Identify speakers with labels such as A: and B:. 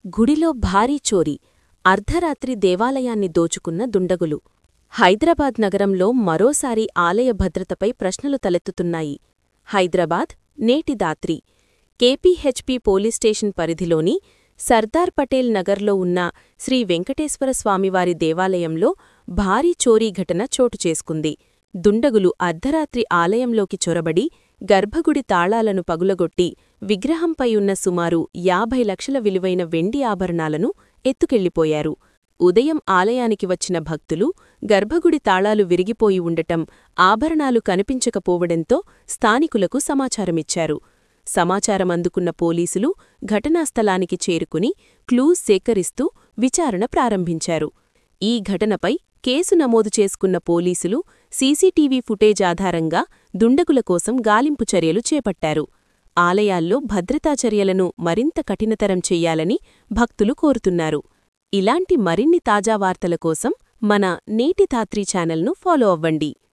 A: గుడిలో భారీ చోరీ అర్ధరాత్రి దేవాలయాన్ని దోచుకున్న దుండగులు హైదరాబాద్ నగరంలో మరోసారి ఆలయ భద్రతపై ప్రశ్నలు తలెత్తుతున్నాయి హైదరాబాద్ నేటి దాత్రి కేపీహెచ్పీ పోలీస్ స్టేషన్ పరిధిలోని సర్దార్ పటేల్ నగర్లో ఉన్న శ్రీ వెంకటేశ్వర స్వామివారి దేవాలయంలో భారీ చోరీ ఘటన చోటు చేసుకుంది దుండగులు అర్ధరాత్రి ఆలయంలోకి చొరబడి గర్భగుడి తాళాలను పగులగొట్టి విగ్రహంపై ఉన్న సుమారు యాభై లక్షల విలువైన వెండి ఆభరణాలను ఎత్తుకెళ్లిపోయారు ఉదయం ఆలయానికి వచ్చిన భక్తులు గర్భగుడి తాళాలు విరిగిపోయి ఉండటం ఆభరణాలు కనిపించకపోవడంతో స్థానికులకు సమాచారమిచ్చారు సమాచారం అందుకున్న పోలీసులు ఘటనాస్థలానికి చేరుకుని క్లూస్ సేకరిస్తూ విచారణ ప్రారంభించారు ఈ ఘటనపై కేసు నమోదు చేసుకున్న పోలీసులు సీసీటీవీ ఫుటేజ్ ఆధారంగా దుండగుల కోసం గాలింపు చర్యలు చేపట్టారు ఆలయాల్లో భద్రతా చర్యలను మరింత కఠినతరం చెయ్యాలని భక్తులు కోరుతున్నారు ఇలాంటి మరిన్ని తాజా వార్తల కోసం మన నేటి తాత్రీ ఛానల్ను ఫాలో అవ్వండి